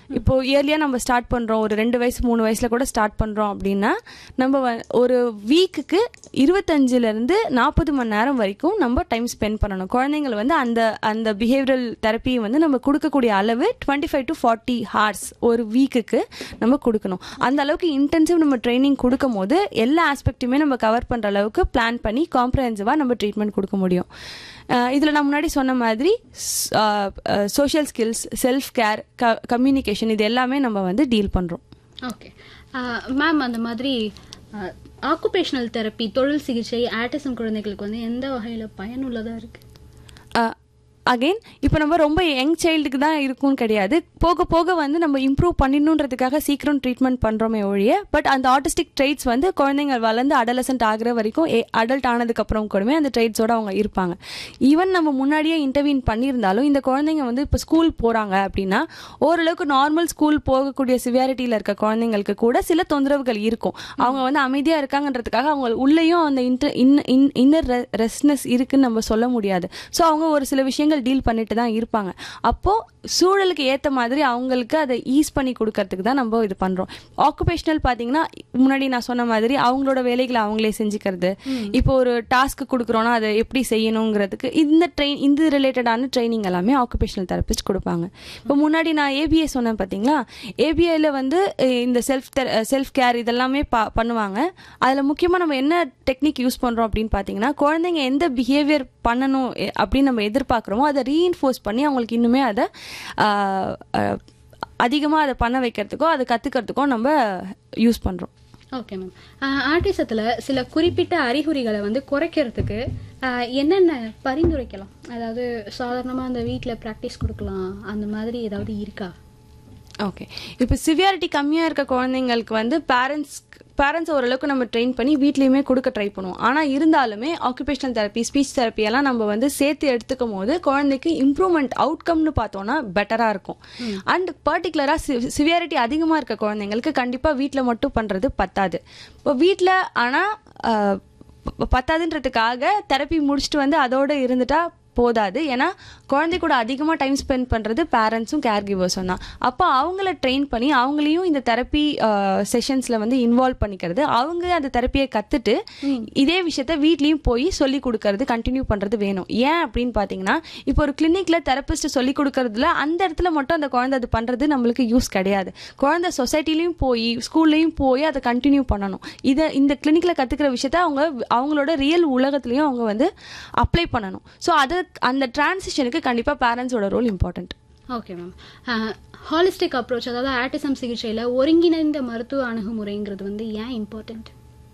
இப்போ இயர்லியாக நம்ம ஸ்டார்ட் பண்ணுறோம் ஒரு ரெண்டு வயசு மூணு வயசில் கூட ஸ்டார்ட் பண்ணுறோம் அப்படின்னா நம்ம வ- ஒரு வீக்குக்கு இருபத்தஞ்சிலேருந்து நாற்பது மணி நேரம் வரைக்கும் நம்ம டைம் ஸ்பெண்ட் பண்ணணும் குழந்தைங்களை வந்து அந்த அந்த பிஹேவியரல் தெரப்பி வந்து நம்ம கொடுக்கக்கூடிய அளவு twenty five to forty hours ஒரு வீக்குக்கு நம்ம கொடுக்கணும் அந்த அளவுக்கு இன்டென்சிவ் நம்ம ட்ரைனிங் கொடுக்கும் போது எல்லா ஆஸ்பெக்ட்டுமே நம்ம கவர் பண்ணுற அளவுக்கு பிளான் பண்ணி காம்ப்ரஹென்சிவாக நம்ம ட்ரீட்மெண்ட் கொடுக்க முடியும் இதில் நான் முன்னாடி சொன்ன மாதிரி சோஷியல் ஸ்கில்ஸ் செல்ஃப் கேர் க கம்யூனிகேஷன் இது எல்லாமே நம்ம வந்து டீல் பண்ணுறோம் ஓகே மேம் அந்த மாதிரி ஆக்குபேஷனல் தெரப்பி தொழில் சிகிச்சை ஆட்டிசம் குழந்தைகளுக்கு வந்து எந்த வகையில பயனுள்ளதா இருக்கு அகைன் இப்போ நம்ம ரொம்ப யங் சைல்டுக்கு தான் இருக்கும்னு கிடையாது போக போக வந்து நம்ம இம்ப்ரூவ் பண்ணிடணுன்றதுக்காக சீக்கிரம் ட்ரீட்மெண்ட் பண்ணுறோமே ஒழிய பட் அந்த ஆட்டிஸ்டிக் ட்ரைட்ஸ் வந்து குழந்தைங்க வளர்ந்து அடலசன்ட் ஆகுற வரைக்கும் அடல்ட் ஆனதுக்கப்புறம் கூடவே அந்த ட்ரைட்ஸோட அவங்க இருப்பாங்க ஈவன் நம்ம முன்னாடியே இன்டர்வியூன் பண்ணியிருந்தாலும் இந்த குழந்தைங்க வந்து இப்போ ஸ்கூல் போகிறாங்க அப்படின்னா ஓரளவுக்கு நார்மல் ஸ்கூல் போகக்கூடிய சிவியாரிட்டியில் இருக்க குழந்தைங்களுக்கு கூட சில தொந்தரவுகள் இருக்கும் அவங்க வந்து அமைதியாக இருக்காங்கன்றதுக்காக அவங்க உள்ளேயும் அந்த இன்டர் இன் இன்னர் ரெஸ்ட்னஸ் இருக்குன்னு நம்ம சொல்ல முடியாது ஸோ அவங்க ஒரு சில விஷயங்கள் டீல் பண்ணிட்டு தான் இருப்பாங்க அப்போது சூழலுக்கு ஏற்ற மாதிரி அவங்களுக்கு அதை ஈஸ் பண்ணி கொடுக்கறதுக்கு தான் நம்ம இது பண்ணுறோம் ஆக்குபேஷனல் பார்த்தீங்கன்னா முன்னாடி நான் சொன்ன மாதிரி அவங்களோட வேலைகளை அவங்களே செஞ்சுக்கிறது இப்போ ஒரு டாஸ்க் கொடுக்குறோன்னா அதை எப்படி செய்யணுங்கிறதுக்கு இந்த ட்ரெயின் இந்த ரிலேட்டடான ட்ரைனிங் எல்லாமே ஆக்குபேஷனல் தெரபிஸ்ட் கொடுப்பாங்க இப்போ முன்னாடி நான் ஏபிஐ சொன்னேன் பார்த்தீங்களா ஏபிஐல வந்து அஹ், இந்த செல்ஃப் செல்ஃப் கேர் இதெல்லாமே பா பண்ணுவாங்க அதில் முக்கியமாக நம்ம என்ன டெக்னிக் யூஸ் பண்ணுறோம் அப்படின்னு பார்த்தீங்கன்னா குழந்தைங்க எந்த பிஹேவியர் பண்ணணும் எ- அப்படின்னு நம்ம எதிர்பார்க்குறோமோ அதை ரீஇன்ஃபோர்ஸ் பண்ணி அவங்களுக்கு இன்னுமே அதை அதிகமாக அதை பண்ண வைக்கிறதுக்கோ அதை கற்றுக்கிறதுக்கோ நம்ம யூஸ் பண்ணுறோம் ஓகே மேம் ஆட்டிசத்துல சில குறிப்பிட்ட அறிகுறிகளை வந்து குறைக்கிறதுக்கு ஆஹ், என்னென்ன பரிந்துரைக்கலாம் அதாவது சாதாரணமா அந்த வீட்ல பிராக்டிஸ் கொடுக்கலாம் அந்த மாதிரி ஏதாவது இருக்கா ஓகே இப்போ சிவியாரிட்டி கம்மியாக இருக்க குழந்தைங்களுக்கு வந்து பேரண்ட்ஸ் பேரண்ட்ஸ் ஓரளவுக்கு நம்ம ட்ரெயின் பண்ணி வீட்லேயுமே கொடுக்க ட்ரை பண்ணுவோம் ஆனால் இருந்தாலுமே ஆக்குபேஷனல் தெரப்பி ஸ்பீச் தெரப்பி எல்லாம் நம்ம வந்து சேர்த்து எடுத்துக்கும் போது குழந்தைக்கு இம்ப்ரூவ்மெண்ட் அவுட்கம்னு பார்த்தோன்னா பெட்டராக இருக்கும் அண்ட் பர்டிகுலராக சிவியாரிட்டி அதிகமாக இருக்க குழந்தைங்களுக்கு கண்டிப்பாக வீட்டில் மட்டும் பண்ணுறது பத்தாது இப்போ வீட்டில் ஆனால் பத்தாதுன்றதுக்காக தெரப்பி முடிச்சுட்டு வந்து அதோட இருந்துட்டா போதாது ஏன்னா குழந்தை கூட அதிகமாக டைம் ஸ்பெண்ட் பண்ணுறது பேரண்ட்ஸும் கேர் கிவர்ஸும் தான் அப்போ அவங்கள ட்ரெயின் பண்ணி அவங்களையும் இந்த தெரப்பி செஷன்ஸில் வந்து இன்வால்வ் பண்ணிக்கிறது அவங்க அந்த தெரப்பியை கற்றுட்டு இதே விஷயத்த வீட்லேயும் போய் சொல்லி கொடுக்கறது கண்டினியூ பண்ணுறது வேணும் ஏன் அப்படின்னு பார்த்தீங்கன்னா இப்போ ஒரு கிளினிக்கில் தெரப்பிஸ்ட் சொல்லி கொடுக்கறதுல அந்த இடத்துல மட்டும் அந்த குழந்தை அது பண்ணுறது நம்மளுக்கு யூஸ் கிடையாது குழந்தை சொசைட்டிலையும் போய் ஸ்கூல்லையும் போய் அதை கண்டினியூ பண்ணணும் இதை இந்த கிளினிக்கில் கற்றுக்கிற விஷயத்த அவங்க அவங்களோட ரியல் உலகத்துலையும் அவங்க வந்து அப்ளை பண்ணணும் ஸோ அது அந்த டிரான்சிஷனுக்கு கண்டிப்பாக பேரண்ட்ஸோட role important okay ma'am holistic approach அதாவது ஆட்டிசம் சிகிச்சையில ஒருங்கிணைந்த மருத்துவ அணுகுமுறைங்கிறது வந்து ஏன் இம்பார்ட்டன்ட்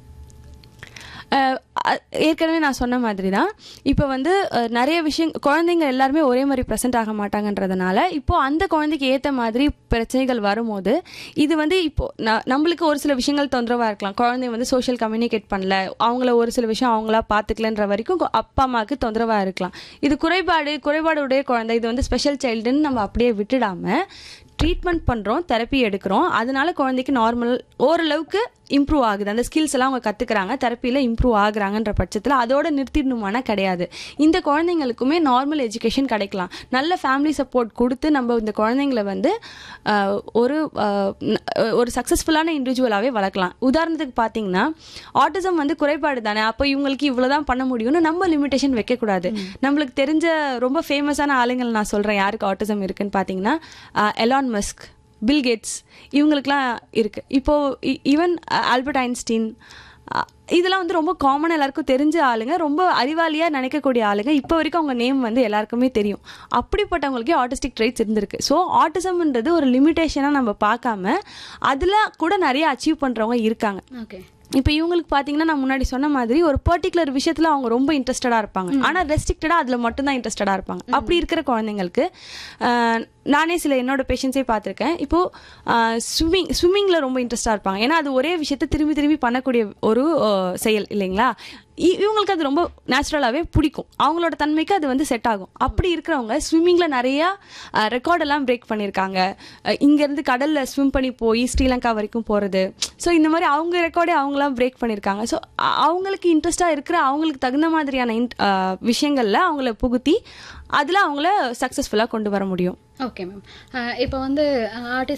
அஹ் அ- ஏற்கனவே நான் சொன்ன மாதிரி தான் இப்போ வந்து அஹ், நிறைய விஷயம் குழந்தைங்க எல்லாருமே ஒரே மாதிரி ப்ரெசென்ட் ஆக மாட்டாங்கன்றதுனால இப்போ அந்த குழந்தைக்கு ஏற்ற மாதிரி பிரச்சனைகள் வரும்போது இது வந்து இப்போ ந- நம்மளுக்கு ஒரு சில விஷயங்கள் தொந்தரவாக இருக்கலாம் குழந்தை வந்து சோஷியல் கம்யூனிகேட் பண்ணல அவங்கள ஒரு சில விஷயம் அவங்களா பார்த்துக்கலன்ற வரைக்கும் கு- அப்பா அம்மாவுக்கு தொந்தரவாக இருக்கலாம் இது குறைபாடு குறைபாடு உடைய குழந்தை இது வந்து ஸ்பெஷல் சைல்டுன்னு நம்ம அப்படியே விட்டுடாம ட்ரீட்மெண்ட் பண்ணுறோம் தெரப்பி எடுக்கிறோம் அதனால குழந்தைக்கு நார்மல் ஓரளவுக்கு இம்ப்ரூவ் ஆகுது அந்த ஸ்கில்ஸ் எல்லாம் அவங்க கற்றுக்குறாங்க தெரப்பியில் இம்ப்ரூவ் ஆகுறாங்கன்ற பட்சத்தில் அதோட நிறுத்திடணுமானா கிடையாது இந்த குழந்தைங்களுக்குமே நார்மல் எஜுகேஷன் கிடைக்கலாம் நல்ல ஃபேமிலி சப்போர்ட் கொடுத்து நம்ம இந்த குழந்தைங்களை வந்து ஆஹ், ஒரு ஆஹ், ந- ஒரு சக்ஸஸ்ஃபுல்லான இண்டிவிஜுவலாகவே வளர்க்கலாம் உதாரணத்துக்கு பார்த்தீங்கன்னா ஆட்டிசம் வந்து குறைபாடு தானே அப்போ இவங்களுக்கு இவ்வளோதான் பண்ண முடியும்னு நம்ம லிமிடேஷன் வைக்கக்கூடாது நம்மளுக்கு தெரிஞ்ச ரொம்ப ஃபேமஸான ஆளுங்கள் நான் சொல்கிறேன் யாருக்கு ஆட்டிசம் இருக்குன்னு பார்த்தீங்கன்னா எலான் மஸ்க் பில் கேட்ஸ் இவங்களுக்குலாம் இருக்கு இப்போ ஈவன் ஆல்பர்ட் ஐன்ஸ்டீன் அஹ், இதெல்லாம் வந்து ரொம்ப காமன் எல்லாருக்கும் தெரிஞ்ச ஆளுங்க ரொம்ப அறிவாளியா நினைக்கக்கூடிய ஆளுங்க இப்போ வரைக்கும் அவங்க நேம் வந்து எல்லாருக்குமே தெரியும் அப்படிப்பட்டவங்களுக்கே ஆட்டிஸ்டிக் ட்ரைட்ஸ் இருந்திருக்கு ஸோ ஆட்டிசம்ன்றது ஒரு லிமிட்டேஷனாக நம்ம பார்க்காம அதில் கூட நிறைய அச்சீவ் பண்ணுறவங்க இருக்காங்க ஓகே இப்போ இவங்களுக்கு பார்த்தீங்கன்னா நான் முன்னாடி சொன்ன மாதிரி ஒரு பர்டிகுலர் விஷயத்தில் அவங்க ரொம்ப இன்ட்ரெஸ்டடாக இருப்பாங்க ஆனால் ரெஸ்ட்ரிக்டடாக அதில் மட்டும்தான் இன்ட்ரெஸ்டடாக இருப்பாங்க அப்படி இருக்கிற குழந்தைங்களுக்கு ஆஹ், நானே சில என்னோட பேஷண்ட்ஸே பார்த்துருக்கேன் இப்போது ஸ்விம்மிங் ஸ்விம்மிங்கில் ரொம்ப இன்ட்ரெஸ்டாக இருப்பாங்க ஏன்னா அது ஒரே விஷயத்தை திரும்பி திரும்பி பண்ணக்கூடிய ஒரு ஆஹ், செயல் இல்லைங்களா இ- இவங்களுக்கு அது ரொம்ப நேச்சுரலாகவே பிடிக்கும் அவங்களோட தன்மைக்கு அது வந்து செட் ஆகும் அப்படி இருக்கிறவங்க ஸ்விம்மிங்கில் நிறையா ரெக்கார்டெல்லாம் பிரேக் பண்ணியிருக்காங்க அஹ் இங்கேருந்து கடலில் ஸ்விம் பண்ணி போய் ஸ்ரீலங்கா வரைக்கும் போகிறது ஸோ இந்த மாதிரி அவங்க ரெக்கார்டே அவங்களாம் பிரேக் பண்ணியிருக்காங்க ஸோ அவங்களுக்கு இன்ட்ரெஸ்டாக இருக்கிற அவங்களுக்கு தகுந்த மாதிரியான இன் விஷயங்களில் அவங்கள புகுத்தி அதில் அவங்கள சக்ஸஸ்ஃபுல்லாக கொண்டு வர முடியும் ஓகே மேம் இப்போ வந்து ஆர்டிஸ்ட்